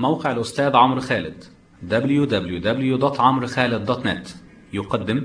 موقع الأستاذ عمرو خالد www.عمرخالد.net يقدم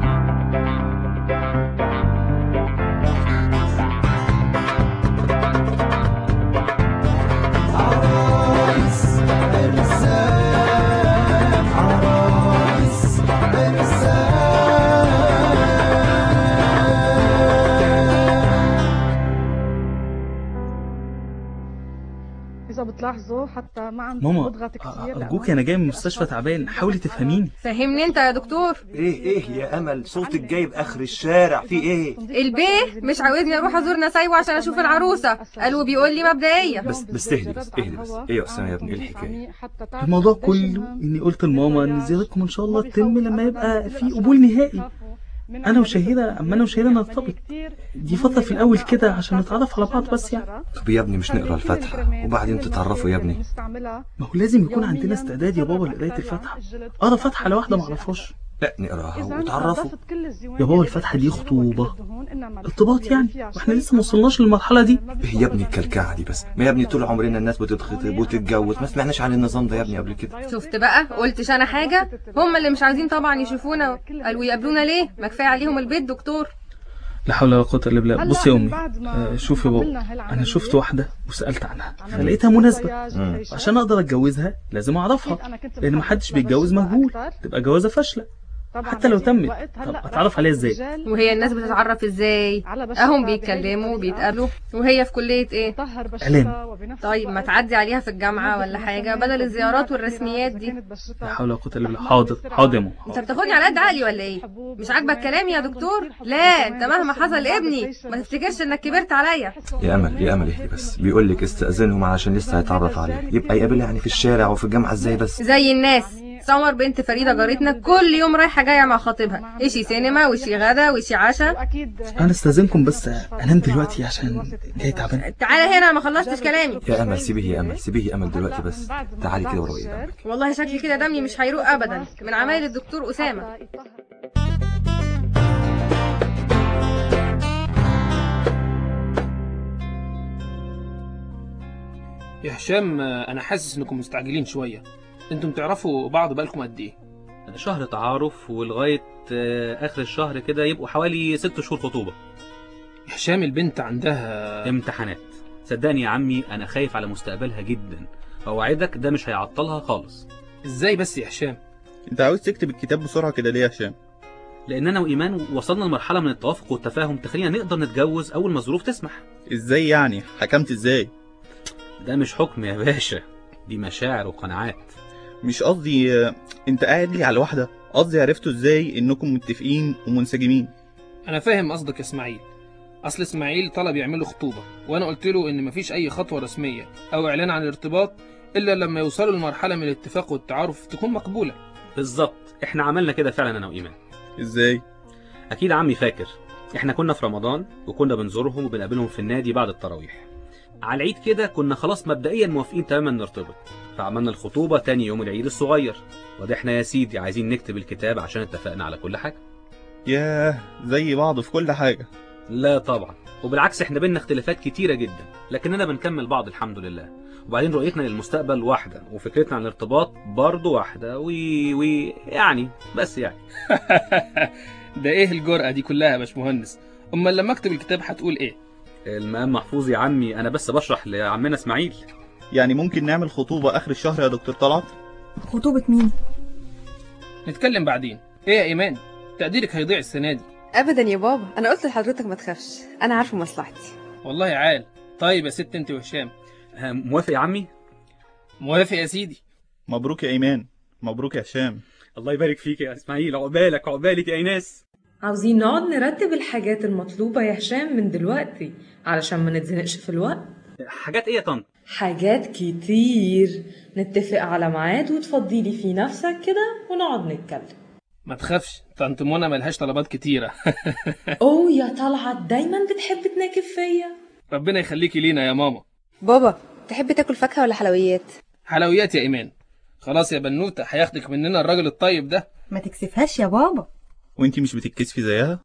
اذا بتلاحظوا حتى ما عندهم ماما بضغط كتير أرجوك أنا جاي من المستشفى تعبان حاولي تفهميني فهمني انت يا دكتور ايه ايه يا امل صوتك جايب اخر الشارع في ايه البيه مش عاوزني اروح ازور نسايبه عشان اشوف العروسه قال وبيقول لي مبدئيا بس بس اهدي بس اهدي بس ايه يا اسامه يا ابني ايه الحكايه الموضوع كله إني قلت لماما إن زيارتكم إن شاء الله تتم لما يبقى في قبول نهائي أنا وشهيرة أما أنا وشهيرة نرتبط دي فترة في الأول كده عشان نتعرف على بعض بس يعني طب يا ابني مش نقرا الفاتحه وبعدين تتعرفوا يا ابني ما هو لازم يكون عندنا استعداد يا بابا لقراية الفاتحة أقرا فاتحة لواحدة معرفهاش لا نقراها وتعرفوا يا بابا الفاتحة دي خطوبة ارتباط يعني واحنا لسه ما وصلناش للمرحلة دي ايه يا ابني الكلكعه دي بس ما يا ابني طول عمرنا الناس بتتخطب وتتجوز ما سمعناش عن النظام ده يا ابني قبل كده شفت بقى قلتش انا حاجه هم اللي مش عاوزين طبعا يشوفونا قالوا يقابلونا ليه ما كفايه عليهم البيت دكتور لا حول ولا قوة إلا بالله هلا بصي يا من أمي بعد ما آه، شوفي يا قبلنا بابا هالعملية، أنا شفت واحدة وسألت عنها فلقيتها مناسبة مم. عشان أقدر أتجوزها لازم أعرفها لأن محدش بيتجوز مجهول تبقى جوازة فاشلة حتى لو تمت طب أتعرف عليها إزاي وهي الناس بتتعرف ازاي اهم بيتكلموا بيتقابلوا وهي في كليه ايه إعلام. طيب ما تعدي عليها في الجامعه ولا حاجه بدل الزيارات والرسميات دي لا حول ولا قوة إلا بالله حاضر حاضر يا ماما انت حاضر. بتاخدني على قد عقلي ولا ايه مش عاجبك كلامي يا دكتور لا انت مهما حصل ابني ما تفتكرش انك كبرت عليا يا امل يا امل اهدي بس بيقول لك استاذنهم علشان لسه هيتعرف عليها يبقى يقابلها يعني في الشارع وفي الجامعه ازاي بس زي الناس سمر بنت فريده جارتنا كل يوم رايحه جايه مع خطيبها ايشي سينما وشي غدا وشي عشاء واكيد أنا استاذنكم بس أنام دلوقتي عشان جاي تعبان تعالى هنا ما خلصتش كلامي يا امل سيبيه يا امل سيبيه يا امل دلوقتي بس تعالي كده وروقي دمك والله شكلي كده دمي مش هيروق ابدا من عمايل الدكتور اسامه يا هشام آه، انا حاسس انكم مستعجلين شويه انتم تعرفوا بعض بقالكم قد ايه شهر تعارف ولغاية آه، آخر الشهر كده يبقوا حوالي ست شهور خطوبة يا هشام البنت عندها امتحانات صدقني يا عمي أنا خايف على مستقبلها جدا أوعدك ده مش هيعطلها خالص ازاي بس يا هشام انت عاوز تكتب الكتاب بسرعة كده ليه يا هشام؟ لأن أنا وإيمان وصلنا لمرحلة من التوافق والتفاهم تخلينا نقدر نتجوز أول ما الظروف تسمح ازاي يعني؟ حكمت ازاي؟ ده مش حكم يا باشا دي مشاعر وقناعات مش قصدي آه، انت قاعد لي على واحدة قصدي عرفتوا ازاي انكم متفقين ومنسجمين انا فاهم قصدك يا اسماعيل اصل اسماعيل طلب يعملوا خطوبه وانا قلت له ان مفيش اي خطوه رسميه او اعلان عن الارتباط الا لما يوصلوا لمرحله من الاتفاق والتعارف تكون مقبوله بالظبط احنا عملنا كده فعلا أنا وإيمان ازاي؟ أكيد عمي فاكر احنا كنا في رمضان وكنا بنزورهم وبنقابلهم في النادي بعد التراويح على العيد كده كنا خلاص مبدئيا موافقين تماما نرتبط فعملنا الخطوبة تاني يوم العيد الصغير وده احنا يا سيدي عايزين نكتب الكتاب عشان اتفقنا على كل حاجة ياه زي بعض في كل حاجة لا طبعا وبالعكس احنا بينا اختلافات كتيرة جدا لكننا بنكمل بعض الحمد لله وبعدين رؤيتنا للمستقبل واحدة وفكرتنا عن الارتباط برضو واحدة وي وي يعني بس يعني ده ايه الجرأة دي كلها يا باشمهندس امال لما اكتب الكتاب هتقول ايه المقام محفوظ يا عمي انا بس بشرح لعمنا اسماعيل يعني ممكن نعمل خطوبة اخر الشهر يا دكتور طلعت؟ خطوبة مين؟ نتكلم بعدين ايه يا ايمان تقديرك هيضيع السنه دي أبدا يا بابا أنا قلت لحضرتك ما تخافش أنا عارفة مصلحتي والله عال طيب يا ست انت وهشام ها، موافق يا عمي موافق يا سيدي مبروك يا ايمان مبروك يا هشام الله يبارك فيك يا اسماعيل عقبالك عقبالك يا ايناس عاوزين نقعد نرتب الحاجات المطلوبة يا هشام من دلوقتي علشان ما نتزنقش في الوقت حاجات ايه يا طنط حاجات كتير نتفق على ميعاد وتفضيلي فيه نفسك كده ونقعد نتكلم ما تخافش طنط منى ملهاش طلبات كتيره اوه يا طلعت دايما بتحب تناكب فيا ربنا يخليكي لينا يا ماما بابا تحب تاكل فاكهة ولا حلويات؟ حلويات يا ايمان خلاص يا بنوته هياخدك مننا الراجل الطيب ده ما تكسفهاش يا بابا وانتي مش بتتكسفي زيها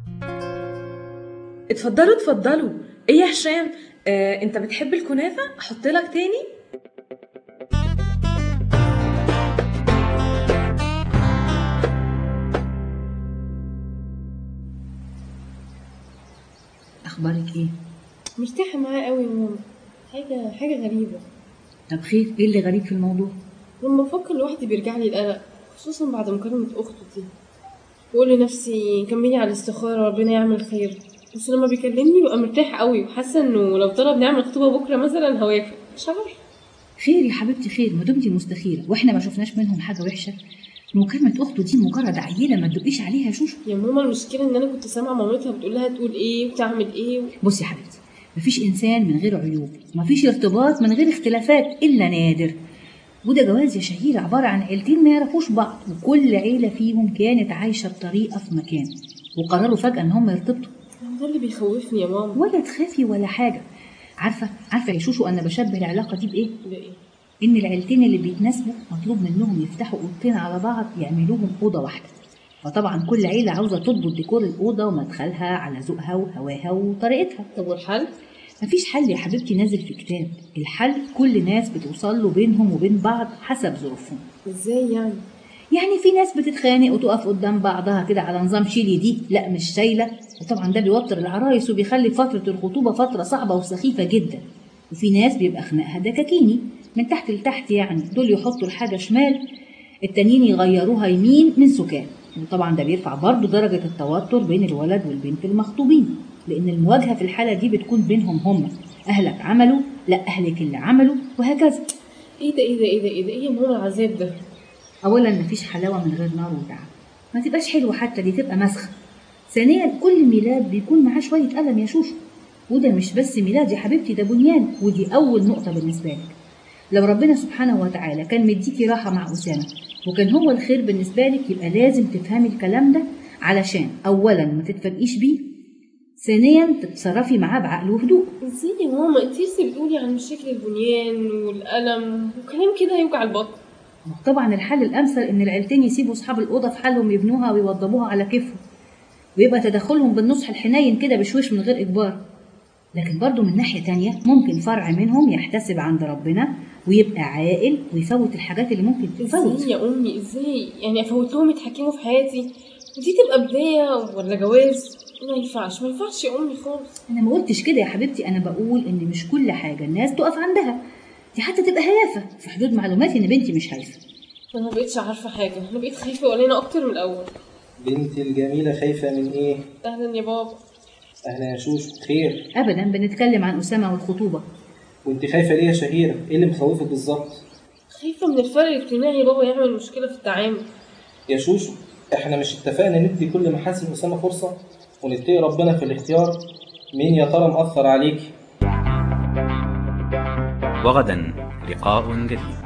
اتفضلوا اتفضلوا ايه يا هشام آه، انت بتحب الكنافة احط لك تاني اخبارك ايه مرتاحة معاه قوي يا ماما حاجة حاجة غريبة طب خير ايه اللي غريب في الموضوع لما بفكر لوحدي بيرجع لي القلق خصوصا بعد مكالمة أخته دي بقول لنفسي كملي على الاستخارة ربنا يعمل خير بس لما بيكلمني ببقى مرتاحة قوي وحاسة انه لو طلب نعمل خطوبة بكرة مثلا هوافق مش عارفة خير يا حبيبتي خير ما دمتي مستخيره واحنا ما شفناش منهم حاجه وحشه مكالمة أخته دي مجرد عيلة ما تدقيش عليها يا شوشو يا ماما المشكلة إن أنا كنت سامعة مامتها بتقول لها تقول إيه وتعمل إيه و... بصي يا حبيبتي مفيش إنسان من غير عيوب ومفيش ارتباط من غير اختلافات إلا نادر وده جواز يا شهيرة عبارة عن عيلتين ما يعرفوش بعض وكل عيلة فيهم كانت عايشة بطريقة في مكان وقرروا فجأة إن هم يرتبطوا ده اللي بيخوفني يا ماما ولا تخافي ولا حاجة عارفة عارفة يا شوشو أنا بشبه العلاقة دي بإيه؟ بإيه؟ إن العيلتين اللي بيتناسبوا مطلوب منهم يفتحوا أوضتين على بعض يعملوهم أوضة واحدة فطبعا كل عيلة عاوزة تضبط ديكور الأوضة ومدخلها على ذوقها وهواها وطريقتها طب والحل؟ مفيش حل يا حبيبتي نازل في كتاب الحل كل ناس بتوصل له بينهم وبين بعض حسب ظروفهم ازاي يعني؟ يعني في ناس بتتخانق وتقف قدام بعضها كده على نظام شيلي دي لا مش شايله وطبعا ده بيوتر العرايس وبيخلي فتره الخطوبه فتره صعبه وسخيفه جدا وفي ناس بيبقى خناقها دكاكيني من تحت لتحت يعني دول يحطوا الحاجه شمال التانيين يغيروها يمين من سكان وطبعا ده بيرفع برضه درجه التوتر بين الولد والبنت المخطوبين لان المواجهه في الحاله دي بتكون بينهم هم اهلك عملوا لا اهلك اللي عملوا وهكذا ايه ده ايه ده ايه ده ايه ده ايه يا ماما العذاب ده؟ اولا مفيش حلاوه من غير نار وتعب ما تبقاش حلوه حتى دي تبقى مسخه ثانيا كل ميلاد بيكون معاه شويه ألم يا شوشو وده مش بس ميلاد يا حبيبتي ده بنيان ودي أول نقطة بالنسبة لك لو ربنا سبحانه وتعالى كان مديكي راحة مع أسامة وكان هو الخير بالنسبة لك يبقى لازم تفهمي الكلام ده علشان أولا ما تتفاجئيش بيه ثانيا تتصرفي معاه بعقل وهدوء ازاي يا ماما انت لسه بتقولي عن مشاكل البنيان والألم وكلام كده يوجع البطن طبعا الحل الأمثل إن العيلتين يسيبوا أصحاب الأوضة في حالهم يبنوها ويوضبوها على كيفهم ويبقى تدخلهم بالنصح الحنين كده بشويش من غير إجبار لكن برضو من ناحية تانية ممكن فرع منهم يحتسب عند ربنا ويبقى عاقل ويفوت الحاجات اللي ممكن تفوت ازاي يا امي ازاي يعني افوت لهم يتحكموا في حياتي ودي تبقى بدايه ولا جواز ما ينفعش ما ينفعش يا امي خالص انا ما قلتش كده يا حبيبتي انا بقول ان مش كل حاجه الناس تقف عندها دي حتى تبقى هيافه في حدود معلوماتي ان بنتي مش هايفه انا ما بقتش عارفه حاجه انا بقيت خايفه وقلقانه اكتر من الاول بنتي الجميلة خايفة من إيه؟ اهلا يا بابا أهلا يا شوشو خير ابدا بنتكلم عن اسامه والخطوبه وأنت خايفة ليه يا شهيرة؟ إيه اللي مخوفك بالظبط؟ خايفه من الفرق الاجتماعي بابا يعمل مشكله في التعامل يا شوشو إحنا مش اتفقنا ندي كل محاسن أسامة فرصة ونتقي ربنا في الاختيار؟ مين يا ترى مأثر عليكي؟ وغدا لقاء جديد